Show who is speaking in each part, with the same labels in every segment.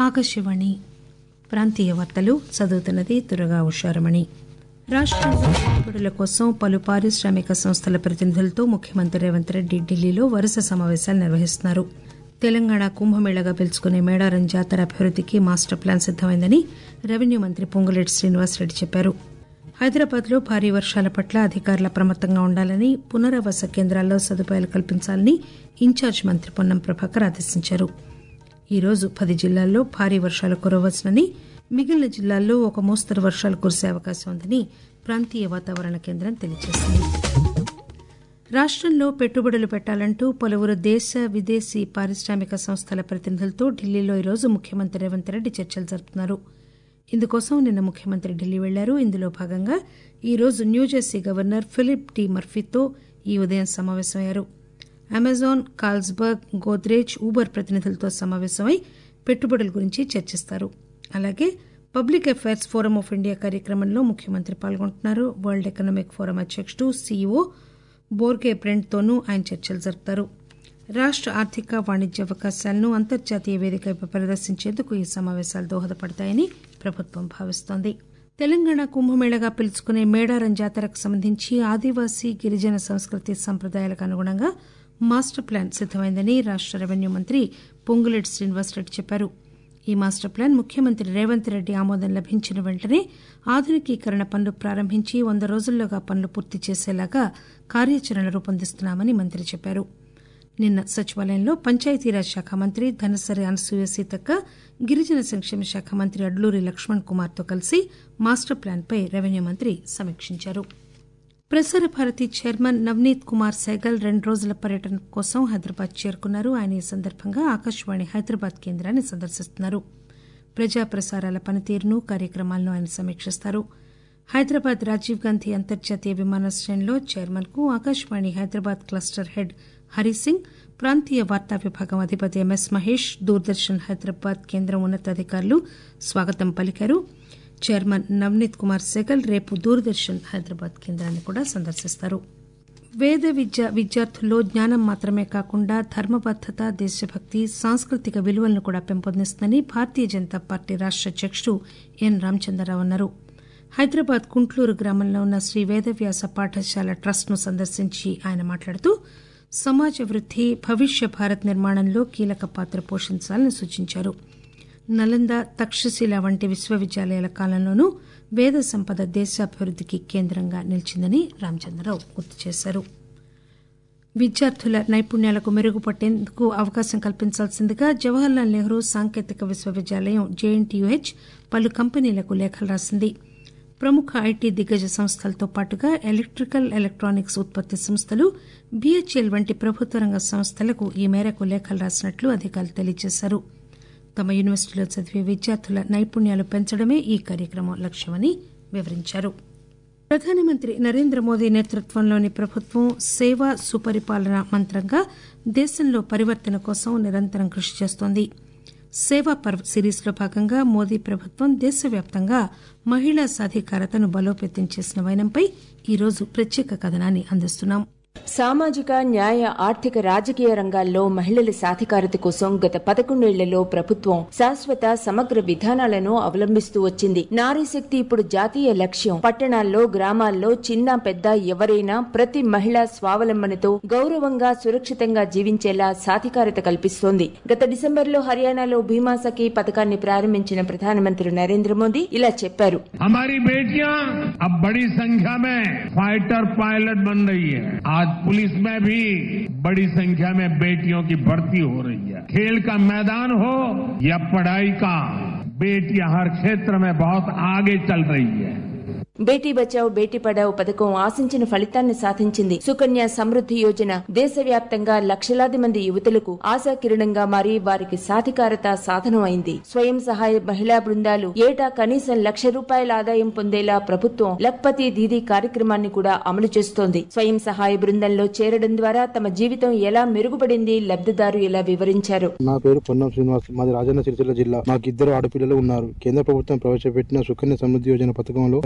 Speaker 1: ఆకాశవాణి ప్రాంతీయ వార్తలు చదువుతున్నది దురగా ఉషారమణి రాష్టంలో పెట్టుబడుల కోసం పలు పారిశ్రామిక సంస్థల ప్రతినిధులతో ముఖ్యమంత్రి రేవంత్ రెడ్డి ఢిల్లీలో వరుస సమావేశాలు నిర్వహిస్తున్నారు తెలంగాణ కుంభమేళగా పిలుచుకునే మేడారం జాతర అభివృద్దికి మాస్టర్ ప్లాన్ సిద్దమైందని రెవెన్యూ మంత్రి పొంగులేటి శ్రీనివాసరెడ్డి చెప్పారు హైదరాబాద్ లో భారీ వర్షాల పట్ల అధికారులు అప్రమత్తంగా ఉండాలని పునరావాస కేంద్రాల్లో సదుపాయాలు కల్పించాలని ఇన్ఛార్జ్ మంత్రి పొన్నం ప్రభాకర్ ఆదేశించారు ఈ రోజు పది జిల్లాల్లో భారీ వర్షాలు కురవవచ్చునని మిగిలిన జిల్లాల్లో ఒక మోస్తరు వర్షాలు కురిసే అవకాశం ఉందని ప్రాంతీయ వాతావరణ కేంద్రం తెలియజేసింది రాష్టంలో పెట్టుబడులు పెట్టాలంటూ పలువురు దేశ విదేశీ పారిశ్రామిక సంస్థల ప్రతినిధులతో ఢిల్లీలో ఈరోజు ముఖ్యమంత్రి రేవంత్ రెడ్డి చర్చలు జరుపుతున్నారు ఇందుకోసం నిన్న ముఖ్యమంత్రి ఢిల్లీ వెళ్లారు ఇందులో భాగంగా ఈరోజు న్యూజెర్సీ గవర్నర్ ఫిలిప్ డి మర్ఫీతో ఈ ఉదయం సమావేశమయ్యారు అమెజాన్ కాల్స్బర్గ్ గోద్రేజ్ ఊబర్ ప్రతినిధులతో సమావేశమై పెట్టుబడుల గురించి చర్చిస్తారు అలాగే public affairs forum of India కార్యక్రమంలో ముఖ్యమంత్రి పాల్గొంటున్నారు వరల్డ్ ఎకనామిక్ ఫోరం అధ్యకుడు సీఈఓ బోర్గే బ్రెంట్తోనూ ఆయన చర్చలు జరుపుతారు రాష్ట ఆర్థిక వాణిజ్య అవకాశాలను అంతర్జాతీయ వేదికపై ప్రదర్శించేందుకు ఈ సమావేశాలు దోహదపడతాయని ప్రభుత్వం భావిస్తోంది తెలంగాణ కుంభమేళగా పిలుచుకునే మేడారం జాతరకు సంబంధించి ఆదివాసీ గిరిజన సంస్కృతి సంప్రదాయాలకు అనుగుణంగా మాస్టర్ ప్లాన్ సిద్దమైందని రాష్ట రెవెన్యూ మంత్రి పొంగులేటి శ్రీనివాసరెడ్డి చెప్పారు ఈ మాస్టర్ ప్లాన్ ముఖ్యమంత్రి రేవంత్ రెడ్డి ఆమోదం లభించిన వెంటనే ఆధునికీకరణ పనులు ప్రారంభించి వంద రోజుల్లోగా పనులు పూర్తి చేసేలాగా కార్యాచరణ రూపొందిస్తున్నామని మంత్రి చెప్పారు నిన్న సచివాలయంలో పంచాయతీరాజ్ శాఖ మంత్రి ధనసరి అనసూయ సీతక్క గిరిజన సంక్షేమ శాఖ మంత్రి అడ్లూరి లక్ష్మణ్ కుమార్ తో కలిసి మాస్టర్ ప్లాన్ పై రెవెన్యూ మంత్రి సమీక్షించారు ప్రసార భారతి చైర్మన్ నవనీత్ కుమార్ సైగల్ రెండు రోజుల పర్యటన కోసం హైదరాబాద్ చేరుకున్నారు ఆయన ఈ సందర్భంగా ఆకాశవాణి హైదరాబాద్ కేంద్రాన్ని సందర్శిస్తున్నారు ప్రజా ప్రసారాల పనితీరును కార్యక్రమాలను ఆయన సమీక్షిస్తారు హైదరాబాద్ రాజీవ్ గాంధీ అంతర్జాతీయ విమానాశ్రయంలో చైర్మన్ కు ఆకాశవాణి హైదరాబాద్ క్లస్టర్ హెడ్ హరిసింగ్ ప్రాంతీయ వార్తా విభాగం అధిపతి ఎంఎస్ మహేష్ దూరదర్శన్ హైదరాబాద్ కేంద్రం ఉన్నతాధికారులు స్వాగతం పలికారు చైర్మన్ నవనీత్ కుమార్ సెగల్ రేపు దూరదర్శన్ హైదరాబాద్ కేంద్రాన్ని కూడా సందర్శిస్తారు వేద విద్య విద్యార్థుల్లో జ్ఞానం మాత్రమే కాకుండా ధర్మబద్దత దేశభక్తి సాంస్కృతిక విలువలను కూడా పెంపొందిస్తుందని భారతీయ జనతా పార్టీ రాష్ట అధ్యకుడు ఎన్ రామచంద్రరావు అన్నారు హైదరాబాద్ కుంట్లూరు గ్రామంలో ఉన్న శ్రీ వేదవ్యాస పాఠశాల ట్రస్ట్ ను సందర్శించి ఆయన మాట్లాడుతూ సమాజ వృద్ది భవిష్య భారత్ నిర్మాణంలో కీలక పాత్ర పోషించాలని సూచించారు నలంద తక్షశిల వంటి విశ్వవిద్యాలయాల కాలంలోనూ వేద సంపద దేశాభివృద్దికి కేంద్రంగా నిలిచిందని రామచంద్రరావు గుర్తు చేశారు విద్యార్థుల నైపుణ్యాలకు మెరుగుపట్టేందుకు అవకాశం కల్పించాల్సిందిగా జవహర్లాల్ నెహ్రూ సాంకేతిక విశ్వవిద్యాలయం జేఎన్టీయూహెచ్ పలు కంపెనీలకు లేఖలు రాసింది ప్రముఖ ఐటీ దిగ్గజ సంస్థలతో పాటుగా ఎలక్టికల్ ఎలక్టానిక్స్ ఉత్పత్తి సంస్థలు బీహెచ్ఎల్ వంటి ప్రభుత్వ రంగ సంస్థలకు ఈ మేరకు లేఖలు రాసినట్లు అధికారులు తెలియజేశారు తమ యూనివర్సిటీలో చదివే విద్యార్థుల నైపుణ్యాలు పెంచడమే ఈ కార్యక్రమం లక్ష్యమని వివరించారు ప్రధానమంత్రి నరేంద్ర మోదీ నేతృత్వంలోని ప్రభుత్వం సేవ సుపరిపాలన మంత్రంగా దేశంలో పరివర్తన కోసం నిరంతరం కృషి చేస్తోంది సేవా పర్వ్ సిరీస్ లో భాగంగా మోదీ ప్రభుత్వం దేశవ్యాప్తంగా మహిళా సాధికారతను బలోపేతం చేసిన వైనంపై ఈరోజు ప్రత్యేక కథనాన్ని అందిస్తున్నాం
Speaker 2: సామాజిక న్యాయ ఆర్థిక రాజకీయ రంగాల్లో మహిళల సాధికారత కోసం గత పదకొండేళ్లలో ప్రభుత్వం శాశ్వత సమగ్ర విధానాలను అవలంబిస్తూ వచ్చింది నారీ శక్తి ఇప్పుడు జాతీయ లక్ష్యం పట్టణాల్లో గ్రామాల్లో చిన్న పెద్ద ఎవరైనా ప్రతి మహిళ స్వావలంబనతో గౌరవంగా సురక్షితంగా జీవించేలా సాధికారత కల్పిస్తోంది గత డిసెంబర్లో హర్యానాలో భీమా సఖీ పథకాన్ని ప్రారంభించిన ప్రధానమంత్రి నరేంద్ర మోదీ ఇలా చెప్పారు
Speaker 3: हमारी बेटियां अब बड़ी संख्या में फाइटर पायलट बन रही है आज पुलिस में भी बड़ी संख्या में बेटियों की भर्ती हो रही है खेल का मैदान हो या पढ़ाई का बेटियां हर क्षेत्र में बहुत आगे चल रही है
Speaker 2: బేటీ బచావ్ బేటీ పడావ్ పథకం ఆశించిన ఫలితాన్ని సాధించింది సుకన్య సమృద్ధి యోజన దేశవ్యాప్తంగా లక్షలాది మంది యువతులకు ఆశాకిరణంగా మారి వారికి సాధికారత సాధనం అయింది స్వయం సహాయ మహిళా బృందాలు ఏటా కనీసం లక్ష రూపాయల ఆదాయం పొందేలా ప్రభుత్వం లక్పతి దీదీ కార్యక్రమాన్ని కూడా అమలు చేస్తోంది స్వయం సహాయ బృందంలో చేరడం ద్వారా తమ జీవితం ఎలా మెరుగుపడింది లబ్దిదారు ఇలా వివరించారు
Speaker 4: నా పేరు పొన్నం శ్రీనివాస్ మాది రాజన్న సిరిసిల్ల జిల్లా నాకు ఇద్దరు ఆడపిల్లలు ఉన్నారు కేంద్ర ప్రభుత్వం ప్రవేశపెట్టిన సుకన్య సమృద్ధి యోజన పథకంలో ఐదేళ్లుగా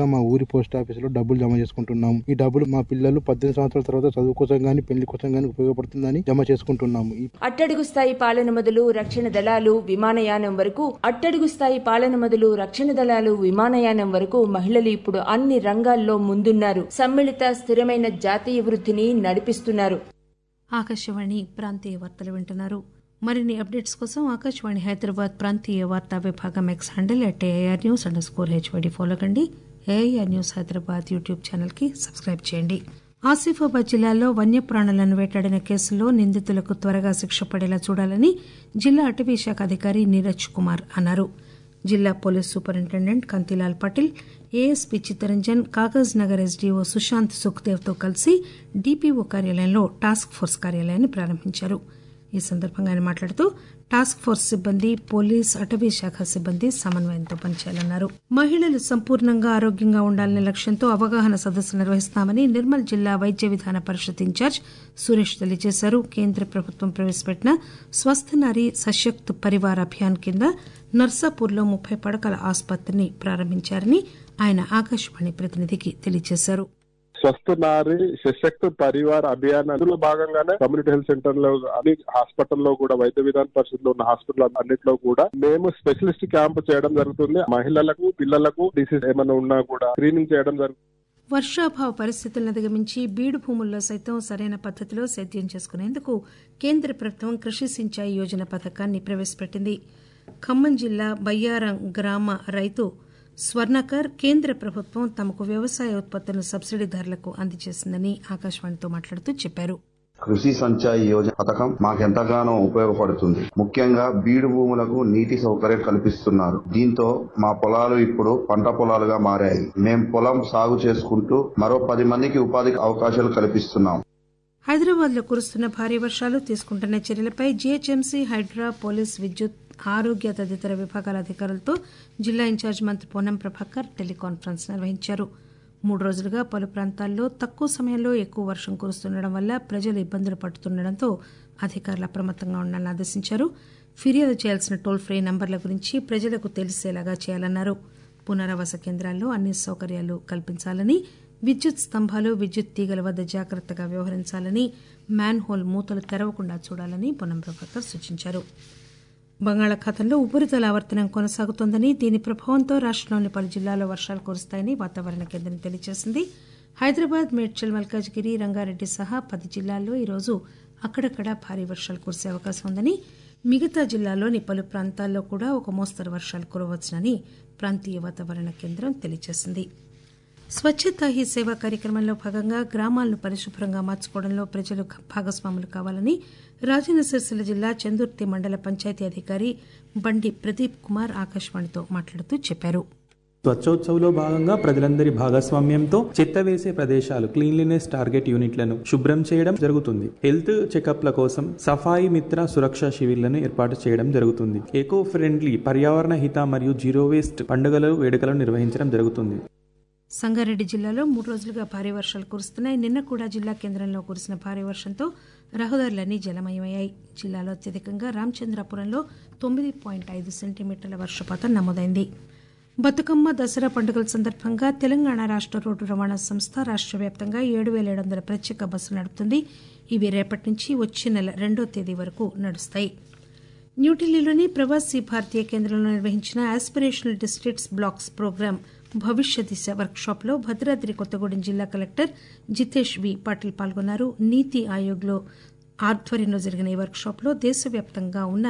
Speaker 4: కొత్తగా మా ఊరి పోస్ట్ ఆఫీస్ లో డబ్బులు జమ చేసుకుంటున్నాము ఈ డబ్బులు మా పిల్లలు పద్దెనిమిది సంవత్సరాల తర్వాత చదువు కోసం గానీ పెళ్లి కోసం గానీ ఉపయోగపడుతుందని జమ చేసుకుంటున్నాము ఈ
Speaker 2: అట్టడుగు స్థాయి పాలన మొదలు రక్షణ దళాలు విమానయానం వరకు అట్టడుగు స్థాయి పాలన మొదలు రక్షణ దళాలు విమానయానం వరకు మహిళలు ఇప్పుడు అన్ని రంగాల్లో ముందున్నారు సమ్మిళిత స్థిరమైన జాతీయ వృద్ధిని నడిపిస్తున్నారు
Speaker 1: ఆకాశవాణి ప్రాంతీయ వార్తలు వింటున్నారు మరిన్ని అప్డేట్స్ కోసం ఆకాశవాణి హైదరాబాద్ ప్రాంతీయ వార్తా విభాగం X handle at AIR news under score HYD follow కండి AIR news Hyderabad YouTube channel కి సబ్స్క్రైబ్ చేయండి ఆసిఫాబాద్ జిల్లాలో వన్యప్రాణులను వేటాడిన కేసులో నిందితులకు త్వరగా శిక్ష పడేలా చూడాలని జిల్లా అటవీ శాఖ అధికారి నీరజ్ కుమార్ అన్నారు జిల్లా police superintendent Kantilal Patel ASP Chittaranjan Kagaz Nagar SDO Sushant సుఖ్దేవ్తో కలిసి డీపీఓ కార్యాలయంలో టాస్క్ ఫోర్స్ కార్యాలయాన్ని ప్రారంభించారు ఈ సందర్భంగా ఆయన మాట్లాడుతూ టాస్క్ ఫోర్స్ సిబ్బంది పోలీస్ అటవీ శాఖ సిబ్బంది సమన్వయంతో పనిచేయాలన్నారు మహిళలు సంపూర్ణంగా ఆరోగ్యంగా ఉండాలనే లక్ష్యంతో అవగాహన సదస్సు నిర్వహిస్తామని నిర్మల్ జిల్లా వైద్య విధాన పరిషత్ ఇన్ఛార్జ్ సురేష్ తెలియజేశారు కేంద్ర ప్రభుత్వం ప్రవేశపెట్టిన స్వస్థ నారీ సశక్త్ పరివార్ అభియాన్ కింద నర్సాపూర్లో ముప్పై పడకల ఆసుపత్రిని ప్రారంభించారని ఆయన ఆకాశవాణి ప్రతినిధికి తెలియజేశారు
Speaker 5: స్వస్థ నారి సశక్త పరివార్ అభియాన్ అందులో భాగంగానే కమ్యూనిటీ హెల్త్ సెంటర్ లో అన్ని హాస్పిటల్లో కూడా వైద్య విధాన పరిషత్ లో ఉన్న హాస్పిటల్ అన్నింటిలో కూడా మేము స్పెషలిస్ట్ క్యాంప్ చేయడం జరుగుతుంది మహిళలకు పిల్లలకు డిసీజ్ ఏమైనా ఉన్నా కూడా స్క్రీనింగ్ చేయడం జరుగుతుంది
Speaker 1: వర్షాభావ పరిస్థితులను అధిగమించి బీడు భూముల్లో సైతం సరైన పద్దతిలో సేద్యం చేసుకునేందుకు కేంద్ర ప్రభుత్వం కృషి సించాయి యోజన పథకాన్ని ప్రవేశపెట్టింది ఖమ్మం జిల్లా బయ్యారం గ్రామ రైతు స్వర్ణకర్ కేంద్ర ప్రభుత్వం తమకు వ్యవసాయ ఉత్పత్తులను సబ్సిడీదారులకు అందజేసిందని ఆకాశవాణితో మాట్లాడుతూ చెప్పారు
Speaker 6: కృషి సంచాయి యోజన పథకం మాకెంతగానో ఉపయోగపడుతుంది ముఖ్యంగా బీడు భూములకు నీటి సౌకర్యం కల్పిస్తున్నారు దీంతో మా పొలాలు ఇప్పుడు పంట పొలాలుగా మారాయి మేం పొలం సాగు చేసుకుంటూ మరో పది మందికి ఉపాధి అవకాశాలు కల్పిస్తున్నాం
Speaker 1: హైదరాబాద్ లో కురుస్తున్న భారీ వర్షాలు తీసుకుంటున్న చర్యలపై జీహెచ్ఎంసీ హైడ్రా పోలీస్ విద్యుత్ ఆరోగ్య తదితర విభాగాల అధికారులతో జిల్లా ఇన్ఛార్జ్ మంత్రి పొన్నం ప్రభాకర్ టెలికాన్ఫరెన్స్ నిర్వహించారు మూడు రోజులుగా పలు ప్రాంతాల్లో తక్కువ సమయంలో ఎక్కువ వర్షం కురుస్తుండడం వల్ల ప్రజలు ఇబ్బందులు పడుతుండటంతో అధికారులు అప్రమత్తంగా ఉండాలని ఆదేశించారు ఫిర్యాదు చేయాల్సిన టోల్ ఫ్రీ నంబర్ల గురించి ప్రజలకు తెలిసేలాగా చేయాలన్నారు పునరావాస కేంద్రాల్లో అన్ని సౌకర్యాలు కల్పించాలని విద్యుత్ స్తంభాలు విద్యుత్ తీగల వద్ద జాగ్రత్తగా వ్యవహరించాలని మ్యాన్ హోల్ మూతలు తెరవకుండా చూడాలని పొన్నం ప్రభాకర్ సూచించారు బంగాళాఖాతంలో ఉపరితల ఆవర్తనం కొనసాగుతోందని దీని ప్రభావంతో రాష్టంలోని పలు జిల్లాల్లో వర్షాలు కురుస్తాయని వాతావరణ కేంద్రం తెలియజేసింది హైదరాబాద్ మేడ్చల్ మల్కాజ్గిరి రంగారెడ్డి సహా పది జిల్లాల్లో ఈరోజు అక్కడక్కడ భారీ వర్షాలు కురిసే అవకాశం ఉందని మిగతా జిల్లాల్లోని పలు ప్రాంతాల్లో కూడా ఒక మోస్తరు వర్షాలు కురవచ్చునని ప్రాంతీయ వాతావరణ కేంద్రం తెలియజేసింది స్వచ్ఛతా హీ సేవా కార్యక్రమంలో భాగంగా గ్రామాలను పరిశుభ్రంగా మార్చుకోవడంలో ప్రజలు భాగస్వాములు కావాలని రాజన్న సిరిసిల్ల జిల్లా చందుర్తి మండల పంచాయతీ అధికారి బండి ప్రదీప్ కుమార్ ఆకాశవాణితో మాట్లాడుతూ చెప్పారు
Speaker 7: స్వచ్ఛోత్సవ్లో భాగంగా ప్రజలందరి భాగస్వామ్యంతో చెత్త వేసే ప్రదేశాలు క్లీన్లీనెస్ టార్గెట్ యూనిట్లను శుభ్రం చేయడం జరుగుతుంది హెల్త్ చెకప్ల కోసం సఫాయి మిత్ర సురక్ష శిబిర్లను ఏర్పాటు చేయడం జరుగుతుంది ఎకో ఫ్రెండ్లీ పర్యావరణ హిత మరియు జీరో వేస్ట్ పండుగలు వేడుకలను నిర్వహించడం జరుగుతుంది
Speaker 1: సంగారెడ్డి జిల్లాలో మూడు రోజులుగా భారీ వర్షాలు కురుస్తున్నాయి నిన్న కూడా జిల్లా కేంద్రంలో కురిసిన భారీ వర్షంతో రహదారులన్నీ జలమయమయ్యాయి జిల్లాలో అత్యధికంగా రామచంద్రాపురంలో తొమ్మిది పాయింట్ ఐదు సెంటీమీటర్ల వర్షపాతం నమోదైంది బతుకమ్మ దసరా పండుగల సందర్భంగా తెలంగాణ రాష్ట రోడ్డు రవాణా సంస్థ రాష్ట వ్యాప్తంగా ఏడు వేల ఏడు వందల ప్రత్యేక బస్సులు నడుపుతుంది ఇవి రేపటి నుంచి వచ్చే నెల రెండో తేదీ వరకు నడుస్తాయి న్యూఢిల్లీలోని ప్రవాసీ భారతీయ కేంద్రంలో నిర్వహించిన ఆస్పిరేషనల్ డిస్ట్రిక్ట్స్ బ్లాక్స్ ప్రోగ్రాం భవిష్య దిశ వర్క్ షాప్ లో భద్రాద్రి కొత్తగూడెం జిల్లా కలెక్టర్ జితేష్ వి పాటిల్ పాల్గొన్నారు నీతి ఆయోగ్ లో ఆధ్వర్యంలో జరిగిన ఈ వర్క్ షాప్ లో దేశవ్యాప్తంగా ఉన్న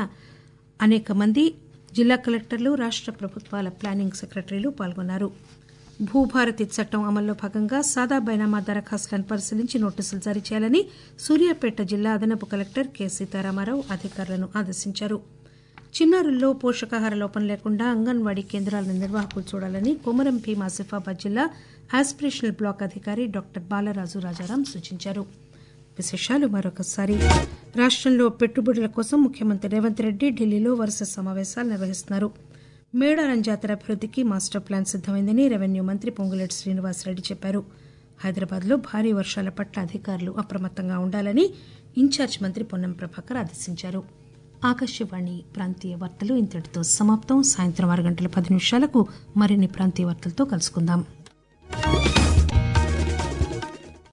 Speaker 1: అనేక మంది జిల్లా కలెక్టర్లు రాష్ట ప్రభుత్వాల ప్లానింగ్ సెక్రటరీలు పాల్గొన్నారు భూభారతి చట్టం అమల్లో భాగంగా సాదా బైనామా దరఖాస్తులను పరిశీలించి నోటీసులు జారీ చేయాలని సూర్యాపేట జిల్లా అదనపు కలెక్టర్ కె సీతారామారావు అధికారులను ఆదేశించారు చిన్నారుల్లో పోషకాహార లోపం లేకుండా అంగన్వాడీ కేంద్రాల నిర్వాహకులు చూడాలని కొమరం భీం ఆసిఫాబాద్ జిల్లా ఆస్పిరేషనల్ బ్లాక్ అధికారి డాక్టర్ బాలరాజు రాజారాం సూచించారు విశేషాలు మరొకసారి రాష్టంలో పెట్టుబడుల కోసం ముఖ్యమంత్రి రేవంత్ రెడ్డి ఢిల్లీలో వరుస సమావేశాలు నిర్వహిస్తున్నారు మేడారం జాతర అభివృద్దికి మాస్టర్ ప్లాన్ సిద్దమైందని రెవెన్యూ మంత్రి పొంగులేటి శ్రీనివాసరెడ్డి చెప్పారు హైదరాబాద్ లో భారీ వర్షాల పట్ల అధికారులు అప్రమత్తంగా ఉండాలని ఇన్ఛార్జ్ మంత్రి పొన్నం ప్రభాకర్ ఆదేశించారు ఆకాశవాణి ప్రాంతీయ వార్తలు ఇంతటితో సమాప్తం సాయంత్రం ఆరు గంటల పది నిమిషాలకు మరిన్ని ప్రాంతీయ వార్తలతో కలుసుకుందాం